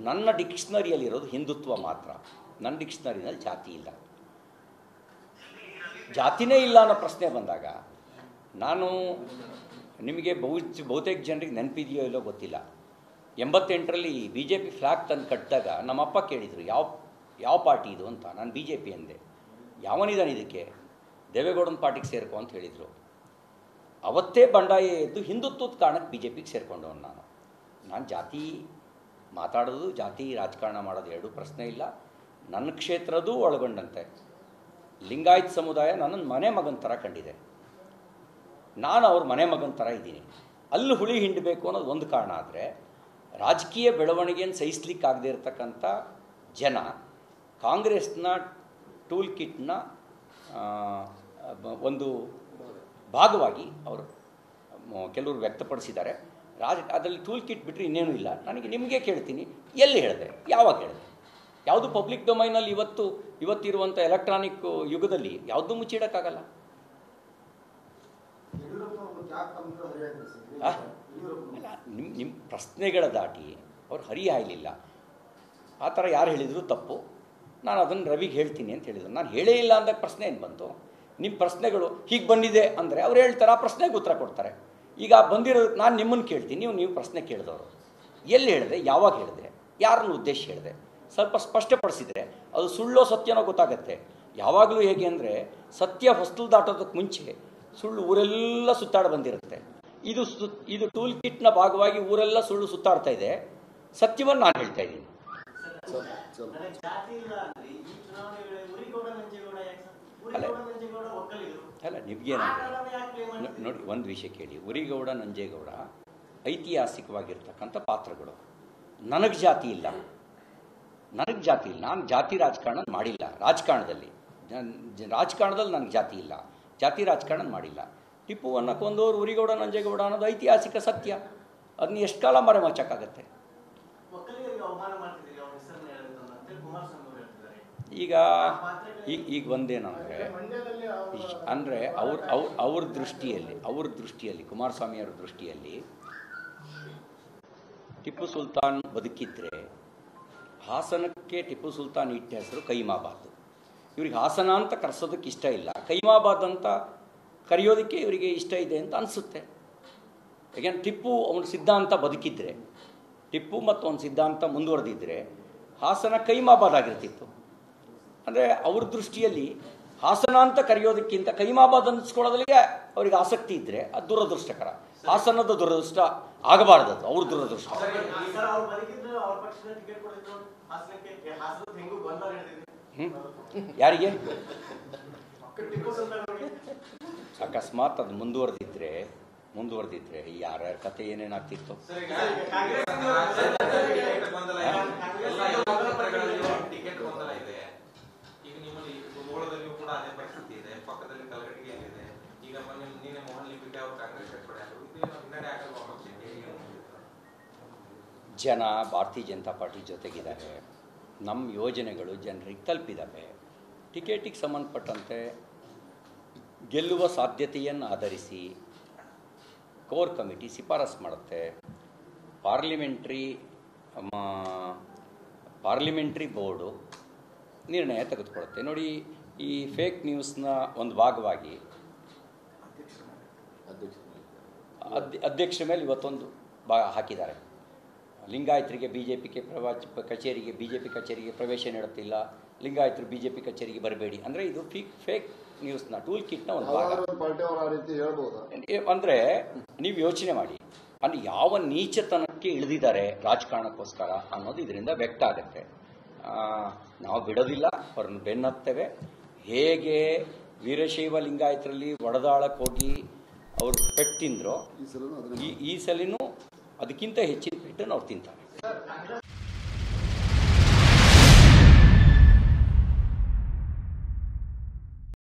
ನನ್ನ ಡಿಕ್ಷನರಿಯಲ್ಲಿರೋದು ಹಿಂದುತ್ವ ಮಾತ್ರ ನನ್ನ ಡಿಕ್ಷನರಿನಲ್ಲಿ ಜಾತಿ ಇಲ್ಲ ಜಾತಿನೇ ಇಲ್ಲ ಅನ್ನೋ ಪ್ರಶ್ನೆ ಬಂದಾಗ ನಾನು ನಿಮಗೆ ಬಹು ಬಹುತೇಕ ಜನರಿಗೆ ನೆನಪಿದೆಯೋ ಇಲ್ಲೋ ಗೊತ್ತಿಲ್ಲ ಎಂಬತ್ತೆಂಟರಲ್ಲಿ ಬಿ ಜೆ ಪಿ ಫ್ಲ್ಯಾಗ್ ತಂದು ಕಟ್ಟಿದಾಗ ನಮ್ಮಪ್ಪ ಕೇಳಿದರು ಯಾವ ಯಾವ ಪಾರ್ಟಿ ಇದು ಅಂತ ನಾನು ಬಿ ಜೆ ಪಿ ಅಂದೆ ಯಾವನಿದಾನೆ ಇದಕ್ಕೆ ದೇವೇಗೌಡನ ಪಾರ್ಟಿಗೆ ಸೇರ್ಕೊ ಅಂತ ಹೇಳಿದರು ಅವತ್ತೇ ಬಂಡಾಯ ಎದ್ದು ಹಿಂದುತ್ವದ ಕಾರಣಕ್ಕೆ ಬಿ ಜೆ ಪಿಗೆ ಸೇರಿಕೊಂಡವನು ನಾನು ನಾನು ಜಾತಿ ಮಾತಾಡೋದು ಜಾತಿ ರಾಜಕಾರಣ ಮಾಡೋದು ಎರಡೂ ಪ್ರಶ್ನೆ ಇಲ್ಲ ನನ್ನ ಕ್ಷೇತ್ರದೂ ಒಳಗೊಂಡಂತೆ ಲಿಂಗಾಯತ್ ಸಮುದಾಯ ನನ್ನನ್ನು ಮನೆ ಮಗನ ಥರ ಕಂಡಿದೆ ನಾನು ಅವ್ರ ಮನೆ ಮಗನ ಥರ ಇದ್ದೀನಿ ಅಲ್ಲಿ ಹುಳಿ ಹಿಂಡಬೇಕು ಅನ್ನೋದು ಒಂದು ಕಾರಣ ಆದರೆ ರಾಜಕೀಯ ಬೆಳವಣಿಗೆಯನ್ನು ಸಹಿಸ್ಲಿಕ್ಕಾಗದೇ ಇರತಕ್ಕಂಥ ಜನ ಕಾಂಗ್ರೆಸ್ನ ಟೂಲ್ ಕಿಟ್ನ ಆ, ಬ- ಒಂದು ಭಾಗವಾಗಿ ಅವರು ಮ- ಕೆಲವರು ವ್ಯಕ್ತಪಡಿಸಿದ್ದಾರೆ ರಾಜ ಅದರಲ್ಲಿ ಟೂಲ್ ಕಿಟ್ ಬಿಟ್ಟರೆ ಇನ್ನೇನು ಇಲ್ಲ ನನಗೆ ನಿಮಗೆ ಕೇಳ್ತೀನಿ ಎಲ್ಲಿ ಹೇಳಿದೆ ಯಾವಾಗ ಹೇಳಿದೆ ಯಾವುದು ಪಬ್ಲಿಕ್ ಡೊಮೈನಲ್ಲಿ ಇವತ್ತು ಇವತ್ತಿರುವಂಥ ಎಲೆಕ್ಟ್ರಾನಿಕ್ ಯುಗದಲ್ಲಿ ಯಾವುದೂ ಮುಚ್ಚಿಡೋಕ್ಕಾಗಲ್ಲ ಆ? ಅಲ್ಲ ನಿಮ್ಮ ನಿಮ್ಮ ಪ್ರಶ್ನೆಗಳ ದಾಟಿ ಅವ್ರು ಹರಿ ಹಾಯಲಿಲ್ಲ ಆ ಥರ ಯಾರು ಹೇಳಿದ್ರು ತಪ್ಪು ನಾನು ಅದನ್ನು ರವಿಗೆ ಹೇಳ್ತೀನಿ ಅಂತ ಹೇಳಿದ್ರು ನಾನು ಹೇಳೇ ಇಲ್ಲ ಅಂದಾಗ ಪ್ರಶ್ನೆ ಏನು ಬಂತು ನಿಮ್ಮ ಪ್ರಶ್ನೆಗಳು ಹೀಗೆ ಬಂದಿದೆ ಅಂದರೆ ಅವ್ರು ಹೇಳ್ತಾರೆ ಆ ಪ್ರಶ್ನೆಗೆ ಉತ್ತರ ಕೊಡ್ತಾರೆ ಈಗ ಬಂದಿರೋದು ನಾನು ನಿಮ್ಮನ್ನು ಕೇಳ್ತೀನಿ ನೀವು ನೀವು ಪ್ರಶ್ನೆ ಕೇಳಿದವರು ಎಲ್ಲಿ ಹೇಳಿದೆ ಯಾವಾಗ ಹೇಳಿದೆ ಯಾರನ್ನ ಉದ್ದೇಶ ಹೇಳಿದೆ ಸ್ವಲ್ಪ ಸ್ಪಷ್ಟಪಡಿಸಿದರೆ ಅದು ಸುಳ್ಳೋ ಸತ್ಯನೋ ಗೊತ್ತಾಗತ್ತೆ ಯಾವಾಗಲೂ ಹೇಗೆ ಅಂದರೆ ಸತ್ಯ ಹೊಸ್ತಲು ದಾಟೋದಕ್ಕೆ ಮುಂಚೆ ಸುಳ್ಳು ಊರೆಲ್ಲ ಸುತ್ತಾಡಿ ಬಂದಿರುತ್ತೆ ಇದು ಸು ಇದು ಟೂಲ್ ಕಿಟ್ನ ಭಾಗವಾಗಿ ಊರೆಲ್ಲ ಸುಳ್ಳು ಸುತ್ತಾಡ್ತಾ ಇದೆ ಸತ್ಯವನ್ನು ನಾನು ಹೇಳ್ತಾ ಇದ್ದೀನಿ ನನಗೆ ಜಾತಿ ಇಲ್ಲ ಅಂದ್ರೆ ಈ ಚುನಾವಣೆ ವೇಳೆ ಉರಿಗೌಡ ನಂಜೇಗೌಡ ಯಾಕೆ ಸರ್? ಅಲ್ಲ. ಉರಿಗೌಡ ನಂಜೇಗೌಡ ಒಕ್ಕಲಿಗರು ಅಲ್ಲ ಆ ನಿಮ್ಗೇನು ಕಾರಣನ ಯಾಕೆ play ನೋ- ಮಾಡ್ತೀರಿ? ನೋಡಿ ಒಂದು ವಿಷಯ ಕೇಳಿ ಉರಿಗೌಡ ನಂಜೇಗೌಡ ಐತಿಹಾಸಿಕವಾಗಿರ್ತಕ್ಕಂಥ ಪಾತ್ರಗಳು ನನಗೆ ಜಾತಿ ಇಲ್ಲ ನನಗೆ ಜಾತಿ ಇಲ್ಲ ನಾನು ಜಾತಿ ರಾಜಕಾರಣ ಮಾಡಿಲ್ಲ ರಾಜಕಾರಣದಲ್ಲಿ ಜನ್- ಜ- ರಾಜಕಾರಣದಲ್ಲಿ ನನಗೆ ಜಾತಿ ಇಲ್ಲ ಜಾತಿ ರಾಜಕಾರಣ ಮಾಡಿಲ್ಲ ಟಿಪ್ಪುವನ್ನು ಕೊಂದವರು ಉರಿಗೌಡ ನಂಜೇಗೌಡ ಅನ್ನೋದು ಐತಿಹಾಸಿಕ ಸತ್ಯ ಅದನ್ನ ಎಷ್ಟು ಕಾಲ ಮರೆ ಮಚ್ಚಕ್ಕಾಗತ್ತೆ ಒಕ್ಕಲಿಗರಿಗೆ ಅವಮಾನ ಮಾಡ್ತಿದ್ದೀರಿ ಅವ್ರ ಹೆಸರನ್ನ ಹೇಳೋದು ಅಂತೇಳಿ ಕುಮಾರಸ್ವಾಮಿ ಅವರು ಹೇಳ್ತಿದ್ದಾರೆ ಈಗ ಈಗ ಈಗ ಒಂದೇನಂದರೆ ಅಂದರೆ ಅವ್ರ ಅವ್ರ ಅವ್ರ ದೃಷ್ಟಿಯಲ್ಲಿ ಅವ್ರ ದೃಷ್ಟಿಯಲ್ಲಿ ಕುಮಾರಸ್ವಾಮಿಯವರ ದೃಷ್ಟಿಯಲ್ಲಿ ಟಿಪ್ಪು ಸುಲ್ತಾನ್ ಬದುಕಿದ್ರೆ ಹಾಸನಕ್ಕೆ ಟಿಪ್ಪು ಸುಲ್ತಾನ್ ಇಟ್ಟ ಹೆಸರು ಕೈಮಾಬಾದ್ ಇವ್ರಿಗೆ ಹಾಸನ ಅಂತ ಕರೆಸೋದಕ್ಕೆ ಇಷ್ಟ ಇಲ್ಲ ಕೈಮಾಬಾದ್ ಅಂತ ಕರೆಯೋದಕ್ಕೆ ಇವರಿಗೆ ಇಷ್ಟ ಇದೆ ಅಂತ ಅನಿಸುತ್ತೆ ಯಾಕೆಂದ್ರೆ ಟಿಪ್ಪು ಅವನ ಸಿದ್ಧಾಂತ ಬದುಕಿದ್ರೆ ಟಿಪ್ಪು ಮತ್ತು ಅವನ ಸಿದ್ಧಾಂತ ಮುಂದುವರೆದಿದ್ದರೆ ಹಾಸನ ಕೈಮಾಬಾದ್ ಆಗಿರ್ತಿತ್ತು ಅಂದರೆ ಅವ್ರ ದೃಷ್ಟಿಯಲ್ಲಿ ಹಾಸನ ಅಂತ ಕರೆಯೋದಕ್ಕಿಂತ ಕೈಮಾಬಾದ್ ಅನ್ನಿಸ್ಕೊಳ್ಳೋದ್ರಿಗೆ ಅವ್ರಿಗೆ ಆಸಕ್ತಿ ಇದ್ದರೆ ಅದು ದುರದೃಷ್ಟಕರ ಹಾಸನದ ದುರದೃಷ್ಟ ಆಗಬಾರ್ದು ಅದು ಅವ್ರ ದುರದೃಷ್ಟ ಸರ್ ಅವ್ರು ಬದುಕಿದ್ರೆ ಅವ್ರ ಪಕ್ಷದ ಟಿಕೆಟ್ ಕೊಡಿದ್ರು ಹಾಸನಕ್ಕೆ ಹಾಸನದ ಹೆಂಗೂ ಗೊಂದಲ ಹಿಡಿದಿದೆ ಹ್ಮ್? ಯಾರಿಗೆ ಟಿಪ್ಪು ಸುಲ್ತಾನ್ ಅವರಿಗೆ ಅಕಸ್ಮಾತ್ ಅದು ಮುಂದುವರೆದಿದ್ರೆ ಮುಂದುವರೆದಿದ್ರೆ ಯಾರ್ಯಾರ ಕತೆ ಏನೇನಾಗ್ತಿತ್ತು ಟಿಕೆಟ್ ಗೊಂದಲ ಇದೆ ಈಗ ನಿಮ್ಮಲ್ಲಿ ಗೋಳದಲ್ಲಿಯೂ ಕೂಡ ಅದೇ ಪರಿಸ್ಥಿತಿ ಇದೆ ಪಕ್ಕದಲ್ಲಿ ಕಲಗಟ್ಟಿಗೆಯಲ್ಲಿದೆ ಈಗ ಮೊನ್ನೆ ನಿನ್ನೆ ಮೋಹನ್ ಲಿಂಬಿಕೆ ಅವರು ಕಾಂಗ್ರೆಸ್ ಸೇರ್ಪಡೆ ಆದರು ಇದು ಹಿನ್ನಡೆ ಆಗಲ್ವಾ ಪಕ್ಷಕ್ಕೆ ಏನು ಹೇಳ್ತೀರಾ? ಜನ ಭಾರತೀಯ ಜನತಾ ಪಾರ್ಟಿ ಜೊತೆಗಿದ್ದಾರೆ ನಮ್ಮ ಯೋಜನೆಗಳು ಜನರಿಗೆ ತಲುಪಿದ್ದಾವೆ ಟಿಕೆಟಿಗೆ ಸಂಬಂಧಪಟ್ಟಂತೆ ಗೆಲ್ಲುವ ಸಾಧ್ಯತೆಯನ್ನು ಆಧರಿಸಿ ಕೋರ್ ಕಮಿಟಿ ಶಿಫಾರಸ್ ಮಾಡುತ್ತೆ ಪಾರ್ಲಿಮೆಂಟ್ರಿ ಪಾರ್ಲಿಮೆಂಟ್ರಿ ಬೋರ್ಡು ನಿರ್ಣಯ ತೆಗೆದುಕೊಳ್ಳುತ್ತೆ ನೋಡಿ ಈ ಫೇಕ್ ನ್ಯೂಸ್ನ ಒಂದು ಭಾಗವಾಗಿ ಅಧ್ಯ ಅಧ್ಯಕ್ಷರ ಮೇಲೆ ಇವತ್ತೊಂದು ಬಾ ಹಾಕಿದ್ದಾರೆ ಲಿಂಗಾಯತರಿಗೆ ಬಿ ಜೆ ಪಿಗೆ ಪ್ರವಾಚ ಕಚೇರಿಗೆ ಬಿ ಜೆ ಪಿ ಕಚೇರಿಗೆ ಪ್ರವೇಶ ನೀಡುತ್ತಿಲ್ಲ ಲಿಂಗಾಯತರು ಬಿ ಜೆ ಪಿ ಕಚೇರಿಗೆ ಬರಬೇಡಿ ಅಂದರೆ ಇದು ಫಿಕ್ ಫೇಕ್ ನ್ಯೂಸ್ನ ಟೂಲ್ ಕಿಟ್ನ ಒಂದು ಭಾಗ ಯಾವ್ದಾದ್ರು ಒಂದು ಪಾರ್ಟಿ ಅವರು ಆ ರೀತಿ ಹೇಳ್ಬೋದಾ ಅಂದರೆ ನೀವು ಯೋಚನೆ ಮಾಡಿ ಅಂದರೆ ಯಾವ ನೀಚತನಕ್ಕೆ ಇಳಿದಿದ್ದಾರೆ ರಾಜಕಾರಣಕ್ಕೋಸ್ಕರ ಅನ್ನೋದು ಇದರಿಂದ ವ್ಯಕ್ತ ಆಗುತ್ತೆ ಆ, ನಾವು ಬಿಡೋದಿಲ್ಲ ಅವ್ರನ್ನ ಬೆನ್ನತ್ತೇವೆ ಹೇಗೆ ವೀರಶೈವ ಲಿಂಗಾಯತರಲ್ಲಿ ಒಡೆದಾಳಕ್ಕೆ ಹೋಗಿ ಅವ್ರು ಪೆಟ್ಟು ತಿಂದ್ರೋ ಈ ಸಲನೂ ಅದನ್ನೇ ಈ ಈ ಸಲಿನೂ ಅದಕ್ಕಿಂತ ಹೆಚ್ಚಿನ ಪೆಟ್ಟನ್ನು ಅವ್ರು ತಿಂತಾರೆ